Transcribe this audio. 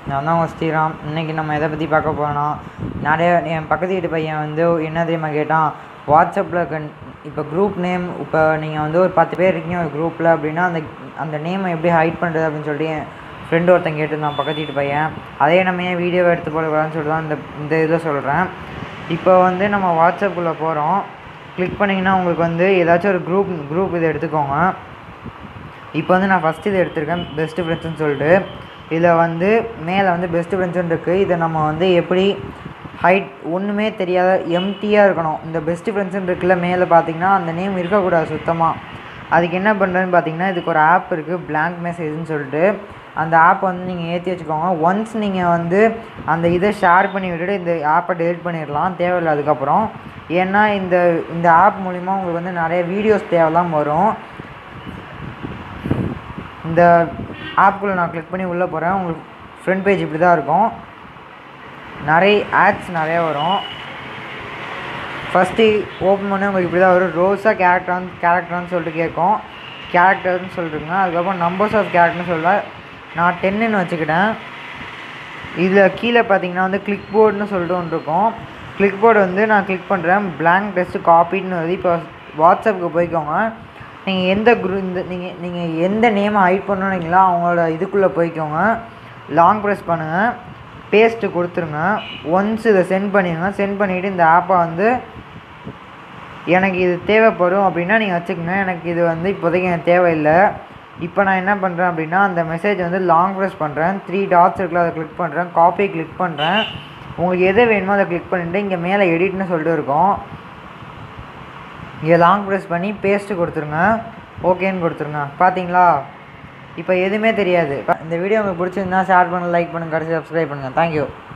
நான் தான் உங்கள் ஸ்ரீராம் இன்றைக்கி நம்ம எதை பற்றி பார்க்க போகிறோன்னா நிறைய என் பக்கத்து வீட்டு பையன் வந்து என்ன தெரியுமா கேட்டான் வாட்ஸ்அப்பில் கன் இப்போ குரூப் நேம் இப்போ நீங்கள் வந்து ஒரு பத்து பேர் இருக்கீங்க ஒரு குரூப்பில் அப்படின்னா அந்த அந்த நேமை எப்படி ஹைட் பண்ணுறது அப்படின்னு சொல்லிட்டு என் ஃப்ரெண்டு ஒருத்தன் கேட்டிருந்தான் பக்கத்து வீட்டு பையன் அதே நம்ம ஏன் வீடியோ எடுத்து போடக்கூடாதுன்னு சொல்லிட்டு தான் இந்த இந்த இதில் சொல்கிறேன் இப்போ வந்து நம்ம வாட்ஸ்அப்புக்குள்ளே போகிறோம் கிளிக் பண்ணிங்கன்னா உங்களுக்கு வந்து ஏதாச்சும் ஒரு குரூப் குரூப் இதை எடுத்துக்கோங்க இப்போ வந்து நான் ஃபஸ்ட்டு இதை எடுத்திருக்கேன் பெஸ்ட்டு ஃப்ரெண்ட்ஸ்னு சொல்லிட்டு இதில் வந்து மேலே வந்து பெஸ்ட்டு ஃப்ரெண்ட்ஸ்னு இருக்குது இதை நம்ம வந்து எப்படி ஹைட் ஒன்றுமே தெரியாத எம்டியாக இருக்கணும் இந்த பெஸ்ட்டு ஃப்ரெண்ட்ஸ்னு இருக்குல்ல மேலே பார்த்தீங்கன்னா அந்த நேம் இருக்கக்கூடாது சுத்தமாக அதுக்கு என்ன பண்ணுறதுன்னு பார்த்தீங்கன்னா இதுக்கு ஒரு ஆப் இருக்குது blank மெசேஜ்னு சொல்லிட்டு அந்த ஆப் வந்து நீங்கள் ஏற்றி வச்சுக்கோங்க ஒன்ஸ் நீங்கள் வந்து அந்த இதை ஷேர் பண்ணி விட்டுட்டு இந்த ஆப்பை டெலிட் பண்ணிடலாம் தேவையில்லை அதுக்கப்புறம் ஏன்னா இந்த இந்த ஆப் மூலிமா உங்களுக்கு வந்து நிறைய வீடியோஸ் தேவைலாம் வரும் இந்த ஆப்குள்ளே நான் கிளிக் பண்ணி உள்ளே போகிறேன் உங்களுக்கு ஃப்ரண்ட் பேஜ் இப்படி தான் இருக்கும் நிறைய ஆட்ஸ் நிறையா வரும் ஃபஸ்ட்டு ஓப்பன் பண்ணி உங்களுக்கு இப்படி தான் வரும் ரோஸாக கேரக்டரான் கேரக்டரான்னு சொல்லிட்டு கேட்கும் கேரக்டர்னு சொல்லிட்டுருங்க அதுக்கப்புறம் நம்பர்ஸ் ஆஃப் கேரக்டர்னு சொல்ல நான் டென்னுன்னு வச்சுக்கிட்டேன் இதில் கீழே பார்த்தீங்கன்னா வந்து கிளிக் போர்டுன்னு சொல்லிட்டு ஒன்று இருக்கும் கிளிக் போர்டு வந்து நான் கிளிக் பண்ணுறேன் blank டெஸ்ட் காப்பின்னு வருது இப்போ வாட்ஸ்அப்புக்கு போய்க்கோங்க நீங்கள் எந்த குரூ இந்த நீங்கள் நீங்கள் எந்த நேமை ஹைட் பண்ணணுங்களோ அவங்களோட இதுக்குள்ளே போய்க்கோங்க லாங் ப்ரெஸ் பண்ணுங்கள் பேஸ்ட்டு கொடுத்துருங்க ஒன்ஸ் இதை சென்ட் பண்ணிடுங்க சென்ட் பண்ணிவிட்டு இந்த ஆப்பை வந்து எனக்கு இது தேவைப்படும் அப்படின்னா நீங்கள் வச்சுக்கோங்க எனக்கு இது வந்து இப்போதைக்கு எனக்கு தேவையில்லை இப்போ நான் என்ன பண்ணுறேன் அப்படின்னா அந்த மெசேஜ் வந்து லாங் ப்ரெஸ் பண்ணுறேன் த்ரீ டாட்ஸ் இருக்குல்ல அதை கிளிக் பண்ணுறேன் காப்பி கிளிக் பண்ணுறேன் உங்களுக்கு எது வேணுமோ அதை கிளிக் பண்ணிவிட்டு இங்கே மேலே எடிட்னு சொல்லிட்டு இருக்கும் இங்கே லாங் ப்ரெஸ் பண்ணி பேஸ்ட்டு கொடுத்துருங்க ஓகேன்னு கொடுத்துருங்க பார்த்தீங்களா இப்போ எதுவுமே தெரியாது இந்த வீடியோ உங்களுக்கு பிடிச்சிருந்தா ஷேர் பண்ணுங்கள் லைக் பண்ணுங்கள் கடைசி சப்ஸ்கிரைப் பண்ணுங்கள் தேங்க்யூ